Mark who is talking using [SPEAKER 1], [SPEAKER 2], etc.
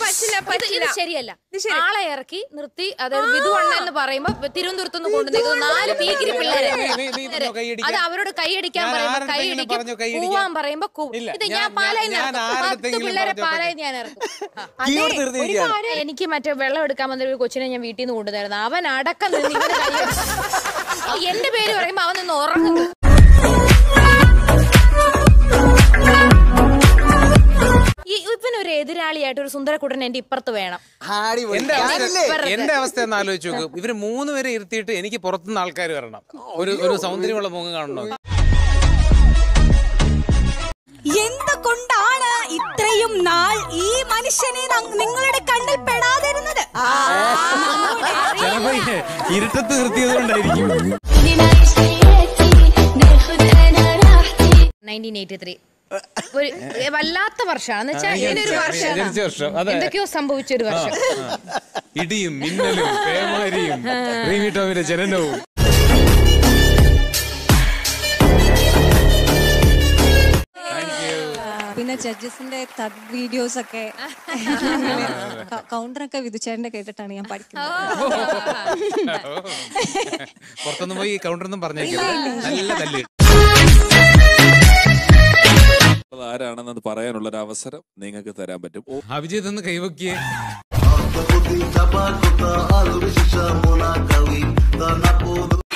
[SPEAKER 1] പറ്റില്ല
[SPEAKER 2] ഇത് ഇത്
[SPEAKER 1] പറ്റില്ല
[SPEAKER 2] ശരിയല്ല
[SPEAKER 1] ഇത് ശരി.
[SPEAKER 2] ആളെ ഇറക്കി നിർത്തി അതായത് വിധുവണ്ണ എന്ന് പറയുമ്പോ തിരുവനന്തപുരത്ത് നിന്ന് കൊണ്ടുവന്നേക്കുന്ന നാല് പീക്കിരി പിള്ളേരെ
[SPEAKER 3] നീ- നീ- നീ പറഞ്ഞോ കൈയടിക്കാൻ?
[SPEAKER 2] അത് അവരോട് കൈയടിക്കാൻ
[SPEAKER 3] ഞാൻ
[SPEAKER 2] പറയുമ്പോ
[SPEAKER 3] ആരുടെയെങ്കിലും പറഞ്ഞോ
[SPEAKER 2] കൈയടിക്കും
[SPEAKER 3] കൈയടിക്കാൻ?
[SPEAKER 2] കൂവാൻ പറയുമ്പോ കൂവും
[SPEAKER 3] ഇല്ല,
[SPEAKER 2] ഇത്
[SPEAKER 3] ഞാൻ-
[SPEAKER 2] ഞാൻ പാലായി
[SPEAKER 3] ഞാൻ
[SPEAKER 2] പത്ത്
[SPEAKER 3] ആരുടെയെങ്കിലും
[SPEAKER 2] പിള്ളേരെ
[SPEAKER 3] പറഞ്ഞോ
[SPEAKER 2] പാലായി ഞാൻ ഇറക്കും ആ.
[SPEAKER 4] കീഴോട്ട് നിർത്തിയിരിക്കുകയാണ്
[SPEAKER 2] എനിക്ക് മറ്റേ വെള്ളം എടുക്കാൻ വന്ന ഒരു കൊച്ചിനെ ഞാൻ വീട്ടിൽ നിന്ന് കൊണ്ടുതരുന്നു അവൻ അടക്കം നിന്ന് ഇവന് കൈയടിച്ചു എന്റെ പേര് പറയുമ്പോ അവൻ നിന്ന് ഉറങ്ങുന്നു ഈ ഇവനൊരു എതിരാളിയായിട്ട് ഒരു സുന്ദരക്കുട്ടൻ എന്റെ ഇപ്പുറത്ത് വേണം
[SPEAKER 4] അടിപൊളി.
[SPEAKER 3] എന്റെ
[SPEAKER 4] ഞാനില്ലേ?
[SPEAKER 3] അവസ്ഥ എന്റെ അവസ്ഥ ഒന്ന് ആലോചിച്ച് നോക്ക് ഇവര് മൂന്ന് പേരെ ഇരുത്തിയിട്ട് എനിക്ക് പുറത്തുനിന്ന് ആൾക്കാർ വരണം ഒരു ഒരു സൗന്ദര്യമുള്ള മുഖം കാണണോ
[SPEAKER 5] എന്തുകൊണ്ടാണ് ഇത്രയും നാൾ ഈ മനുഷ്യനെ ന- നിങ്ങളുടെ കണ്ണിൽ പെടാതിരുന്നത്
[SPEAKER 3] ചിലപ്പോ ഇരുട്ടത്ത് നിർത്തിയത് കൊണ്ടായിരിക്കും
[SPEAKER 2] നയൻറ്റീൻ എയ്റ്റി ത്രീ ഒരു ഏ, വല്ലാത്ത വർഷമാണ് എന്ന് വെച്ചാൽ ഇതിനൊരു വർഷം
[SPEAKER 3] ജനിച്ച വർഷം അതെ
[SPEAKER 2] എന്തൊക്കെയോ സംഭവിച്ച ഒരു വർഷം
[SPEAKER 3] ഇടിയും മിന്നലും പേമാരിയും റീമി ടോമിന്റെ ജനനവും
[SPEAKER 5] പിന്നെ ജഡ്ജസിന്റെ തഗ് വീഡിയോസ് ഒക്കെ കൗണ്ടറൊക്കെ വിധിച്ചേന്റെ കേട്ടിട്ടാണ് ഞാൻ പഠിക്കുന്നത്
[SPEAKER 3] പുറത്തൊന്നും പോയി കൗണ്ടറൊന്നും പറഞ്ഞേക്കില്ല നല്ല തല്ല്
[SPEAKER 6] അത് ആരാണെന്നത് പറയാനുള്ള ഒരു അവസരം നിങ്ങൾക്ക് തരാൻ പറ്റും ഓ
[SPEAKER 3] അഭിജിത്ത് ഒന്ന് കൈവക്കിയേ
[SPEAKER 7] Taputi tapakuta alu bishisha mona kawi Tanapudu